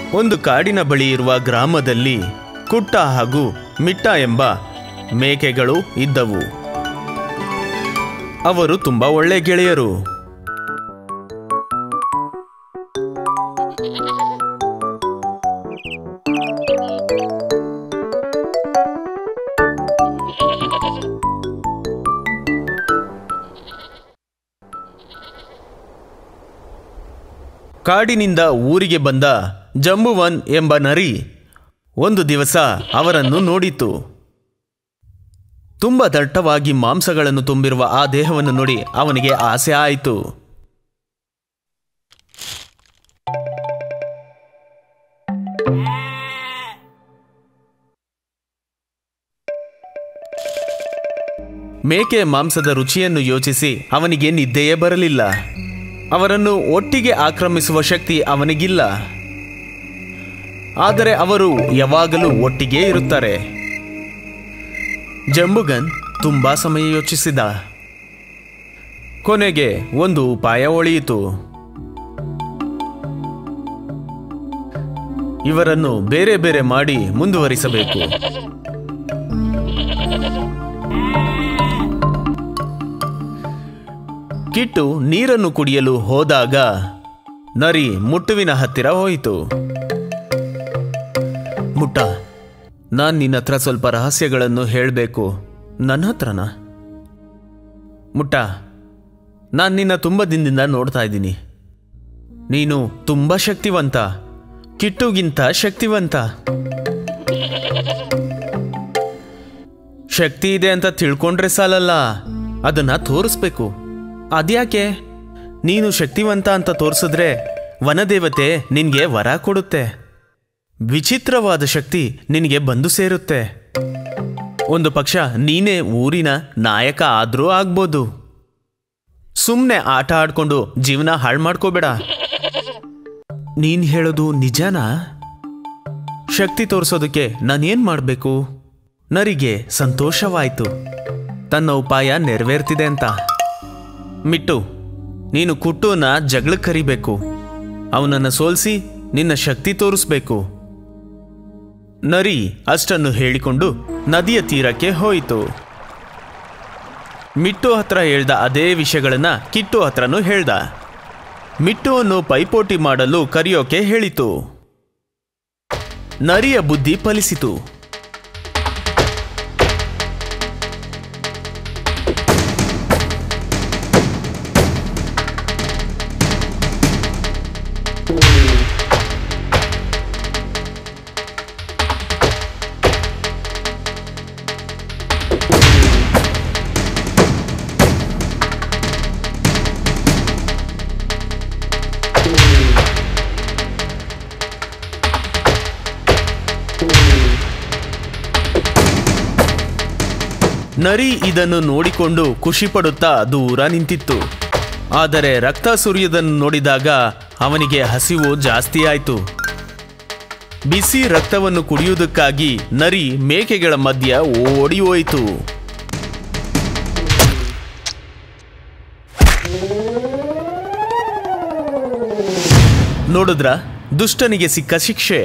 ಒಂದು ಕಾಡಿನ ಬಳಿ ಇರುವ ಗ್ರಾಮದಲ್ಲಿ ಕುಟ್ಟ ಹಾಗೂ ಮಿಟ್ಟ ಎಂಬ ಮೇಕೆಗಳು ಇದ್ದವು ಅವರು ತುಂಬಾ ಒಳ್ಳೆ ಗೆಳೆಯರು ಕಾಡಿನಿಂದ ಊರಿಗೆ ಬಂದ ಜಂಬುವನ್ ಎಂಬ ನರಿ ಒಂದು ದಿವಸ ಅವರನ್ನು ನೋಡಿತು ತುಂಬ ದಟ್ಟವಾಗಿ ಮಾಂಸಗಳನ್ನು ತುಂಬಿರುವ ಆ ದೇಹವನ್ನು ನೋಡಿ ಅವನಿಗೆ ಆಸೆ ಆಯಿತು ಮೇಕೆ ಮಾಂಸದ ರುಚಿಯನ್ನು ಯೋಚಿಸಿ ಅವನಿಗೆ ನಿದ್ದೆಯೇ ಬರಲಿಲ್ಲ ಅವರನ್ನು ಒಟ್ಟಿಗೆ ಆಕ್ರಮಿಸುವ ಶಕ್ತಿ ಅವನಿಗಿಲ್ಲ ಆದರೆ ಅವರು ಯಾವಾಗಲೂ ಒಟ್ಟಿಗೆ ಇರುತ್ತಾರೆ ಜಂಬುಗನ್ ತುಂಬಾ ಸಮಯ ಯೋಚಿಸಿದ ಕೊನೆಗೆ ಒಂದು ಉಪಾಯ ಒಳಿಯಿತು ಇವರನ್ನು ಬೇರೆ ಬೇರೆ ಮಾಡಿ ಮುಂದುವರಿಸಬೇಕು ಕಿಟ್ಟು ನೀರನ್ನು ಕುಡಿಯಲು ಹೋದಾಗ ನರಿ ಮುಟ್ಟುವಿನ ಹತ್ತಿರ ಹೋಯಿತು ಮುಟ್ಟ ನಾನು ನಿನ್ನ ಹತ್ರ ಸ್ವಲ್ಪ ರಹಸ್ಯಗಳನ್ನು ಹೇಳಬೇಕು ನನ್ನ ಹತ್ರನಾ ಮುಟ್ಟ ನಾನು ನಿನ್ನ ತುಂಬ ದಿನದಿಂದ ನೋಡ್ತಾ ಇದ್ದೀನಿ ನೀನು ತುಂಬ ಶಕ್ತಿವಂತ ಕಿಟ್ಟುಗಿಂತ ಶಕ್ತಿವಂತ ಶಕ್ತಿ ಇದೆ ಅಂತ ತಿಳ್ಕೊಂಡ್ರೆ ಸಾಲಲ್ಲ ಅದನ್ನ ತೋರಿಸ್ಬೇಕು ಅದ್ಯಾಕೆ ನೀನು ಶಕ್ತಿವಂತ ಅಂತ ತೋರಿಸಿದ್ರೆ ವನದೇವತೆ ನಿನ್ಗೆ ವರ ಕೊಡುತ್ತೆ ವಿಚಿತ್ರವಾದ ಶಕ್ತಿ ನಿನಗೆ ಬಂದು ಸೇರುತ್ತೆ ಒಂದು ಪಕ್ಷ ನೀನೇ ಊರಿನ ನಾಯಕ ಆದ್ರೂ ಆಗ್ಬೋದು ಸುಮ್ಮನೆ ಆಟ ಆಡ್ಕೊಂಡು ಜೀವನ ಹಾಳು ಮಾಡ್ಕೋಬೇಡ ನೀನ್ ಹೇಳೋದು ನಿಜನಾ ಶಕ್ತಿ ತೋರಿಸೋದಕ್ಕೆ ನಾನೇನ್ ಮಾಡಬೇಕು ನರಿಗೆ ಸಂತೋಷವಾಯಿತು ತನ್ನ ಉಪಾಯ ನೆರವೇರ್ತಿದೆ ಅಂತ ಮಿಟ್ಟು ನೀನು ಕುಟ್ಟುನ ಜಗಳಕ್ಕೆ ಕರಿಬೇಕು ಅವನನ್ನು ಸೋಲಿಸಿ ನಿನ್ನ ಶಕ್ತಿ ತೋರಿಸ್ಬೇಕು ನರಿ ಅಷ್ಟನ್ನು ಹೇಳಿಕೊಂಡು ನದಿಯ ತೀರಕ್ಕೆ ಹೋಯಿತು ಮಿಟ್ಟು ಹತ್ರ ಹೇಳ್ದ ಅದೇ ವಿಷಯಗಳನ್ನ ಕಿಟ್ಟು ಹತ್ರನೂ ಹೇಳ್ದ ಮಿಟ್ಟುವನ್ನು ಪೈಪೋಟಿ ಮಾಡಲು ಕರೆಯೋಕೆ ಹೇಳಿತು ನರಿಯ ಬುದ್ಧಿ ಫಲಿಸಿತು ನರಿ ಇದನ್ನು ನೋಡಿಕೊಂಡು ಖುಷಿಪಡುತ್ತಾ ದೂರ ನಿಂತಿತ್ತು ಆದರೆ ರಕ್ತ ಸುರಿಯುವುದನ್ನು ನೋಡಿದಾಗ ಅವನಿಗೆ ಹಸಿವು ಜಾಸ್ತಿ ಆಯಿತು ಬಿಸಿ ರಕ್ತವನ್ನು ಕುಡಿಯುವುದಕ್ಕಾಗಿ ನರಿ ಮೇಕೆಗಳ ಮಧ್ಯ ಓಡಿ ಹೋಯಿತು ನೋಡಿದ್ರ ದುಷ್ಟನಿಗೆ ಸಿಕ್ಕ ಶಿಕ್ಷೆ